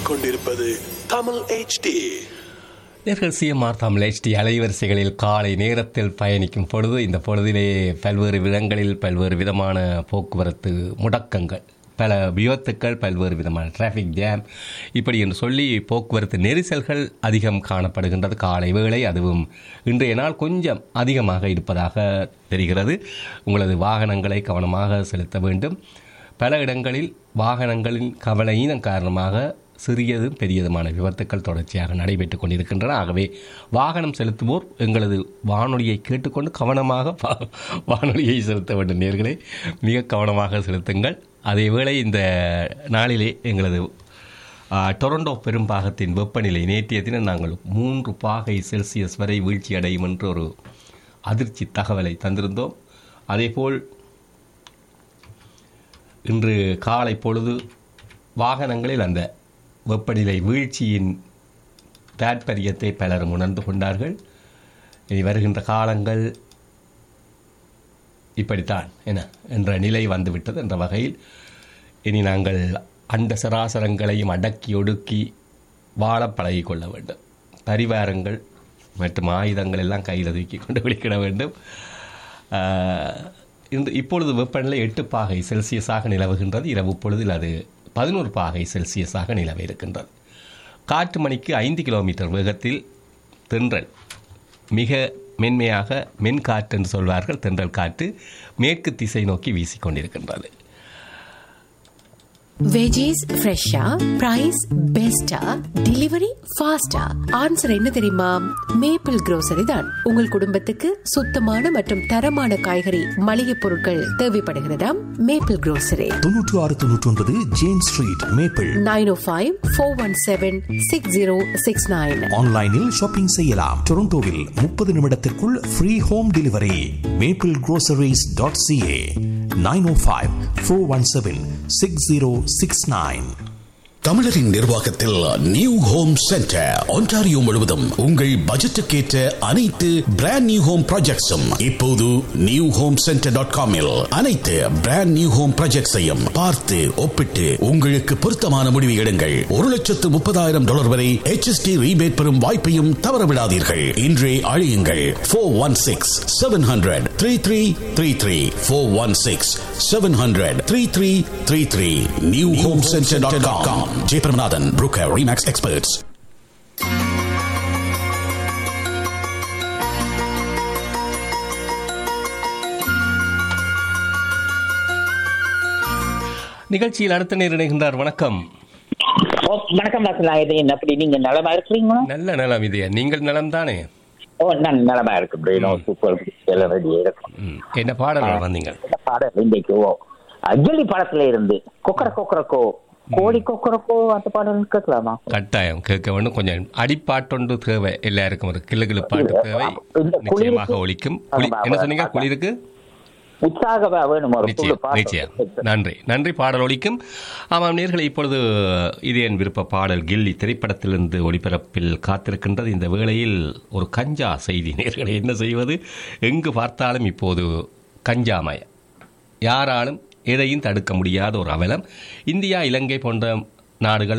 கேட்டுக்கொண்டிருப்பது தமிழ் HD நேர்கள் CMR Tamil HD அலைவரிசைகளில் காலை நேரத்தில் பயணிக்கும் பொழுது இந்த பொழுதிலே பல்வேறு விதங்களில் பல்வேறு விதமான போக்குவரத்து முடக்கங்கள் பல விபத்துக்கள் பல்வேறு விதமான டிராஃபிக் ஜாம் இப்படி என்று சொல்லி போக்குவரத்து நெரிசல்கள் அதிகம் காணப்படுகின்றது காலை வேளை அதுவும் இன்றைய நாள் கொஞ்சம் அதிகமாக இருப்பதாக தெரிகிறது உங்களது வாகனங்களை கவனமாக செலுத்த வேண்டும் பல இடங்களில் வாகனங்களின் கவலையினம் காரணமாக சிறியதும் பெரியதுமான விபத்துக்கள் தொடர்ச்சியாக நடைபெற்றுக் கொண்டிருக்கின்றன ஆகவே வாகனம் செலுத்துவோர் எங்களது வானொலியை கேட்டுக்கொண்டு கவனமாக வா- வானொலியை செலுத்த வேண்டும் நேர்களே மிக கவனமாக செலுத்துங்கள் அதேவேளை இந்த நாளிலே எங்களது ஆ, டொரண்டோ பெரும்பாகத்தின் வெப்பநிலை நேற்றைய தினம் நாங்கள் மூன்று பாகை செல்சியஸ் வரை வீழ்ச்சி அடையும் என்று ஒரு அதிர்ச்சி தகவலை தந்திருந்தோம் அதேபோல் இன்று காலை பொழுது வாகனங்களில் அந்த வெப்பநிலை வீழ்ச்சியின் தாற்பயத்தை பலரும் உணர்ந்து கொண்டார்கள் இனி வருகின்ற காலங்கள் இப்படித்தான் என என்ற நிலை வந்துவிட்டது என்ற வகையில் இனி நாங்கள் அண்ட சராசரங்களையும் அடக்கி ஒடுக்கி வாழ பழகிக் கொள்ள வேண்டும் பரிவாரங்கள் மற்றும் ஆயுதங்கள் எல்லாம் கையில் தூக்கி கொண்டு விழிக்கிட வேண்டும் ஆஹ், இன்று இப்பொழுது வெப்பநிலை எட்டு பாகை செல்சியஸாக நிலவுகின்றது இரவு பொழுதில் அது பதினோரு பாகை செல்சியஸாக நிலவ இருக்கின்றது காற்று மணிக்கு ஐந்து கிலோமீட்டர் வேகத்தில் தென்றல் மிக மென்மையாக மென்காற்று என்று சொல்வார்கள் தென்றல் காற்று மேற்கு திசை நோக்கி வீசிக்கொண்டிருக்கின்றது வெஜிஸ் ஃப்ரெஷ்ஷா பிரைஸ் பெஸ்டா டெலிவரி ஃபாஸ்டா ஆன்சர் என்ன தெரியுமா மேப்பிள் grocery தான் உங்கள் குடும்பத்துக்கு சுத்தமான மற்றும் தரமான காய்கறி மளிகை பொருட்கள் தேவைப்படுகிறதா மேப்பிள் grocery தொன்னூற்று ஆறு தொன்னூற்றி ஒன்பது James street maple nine O five four one seven six zero six nine ஆன்லைனில் ஷாப்பிங் செய்யலாம் டொரண்டோவில் முப்பது நிமிடத்திற்குள் free home delivery maple groceries.ca dot CA nine O five four one seven six zero six nine தமிழரின் நிர்வாகத்தில் new home centre Ontario முழுவதும் உங்கள் பட்ஜெட்டுக்கேற்ற அனைத்து பிராண்ட் நியூ ஹோம் ப்ராஜெக்ட்ஸும் இப்போது நியூ ஹோம் சென்டர் டாட் காமில் அனைத்து பிராண்ட் நியூ ஹோம் ப்ராஜெக்ட்ஸையும் பார்த்து ஒப்பிட்டு உங்களுக்கு பொருத்தமான முடிவு எடுங்கள் ஒரு லட்சத்து முப்பதாயிரம் டாலர் வரை HST ரீபேட் பெறும் வாய்ப்பையும் தவறவிடாதீர்கள் இன்றே அழையுங்கள் four one six seven hundred three three three three four one six seven hundred three three three three new home centre dot com J Brahmanathan broker Remax experts நிகழ்ச்சியில் அடுத்த நேர் இணைகின்றார் வணக்கம் ஓ வணக்கம் வாசலாயுதேன் அப்படி நீங்க நலமா இருக்கிறீங்களா நல்ல நலம் இது நீங்கள் நலம்தானே ஓ நான் நலமா இருக்கு அப்படியே சூப்பர் ரெடி இருக்கும் ம். என்ன பாடல் வந்தீங்க இந்த பாடல் இன்றைக்கு ஓ அஜலி படத்துல இருந்து கொக்கர கொக்கரக்கோ கோழி கொக்கரக்கோ அந்த பாடல் கேட்கலாமா கட்டாயம் கேட்க வேண்டும் கொஞ்சம் அடிப்பாட்டொன்று தேவை எல்லாருக்கும் ஒரு கிளு கிளு பாட்டு தேவை இந்த நிச்சயமாக குளிருக்கு- ஒழிக்கும் குளி- ஆமா, என்ன சொன்னீங்க ஆமா. குளிருக்கு உற்சாகமா வேணும் ஒரு புது நிச்சயம் பாட்டு நிச்சயம் நன்றி நன்றி பாடல் ஒலிக்கும் ஆமாம் நேர்களை இப்பொழுது இது என் விருப்ப பாடல் கில்லி திரைப்படத்திலிருந்து ஒளிபரப்பில் காத்திருக்கின்றது இந்த வேளையில் ஒரு கஞ்சா செய்தி நேர்களை என்ன செய்வது எங்கு பார்த்தாலும் இப்போது கஞ்சாமய யாராலும் எதையும் தடுக்க முடியாத ஒரு அவலம் இந்தியா இலங்கை போன்ற நாடுகள்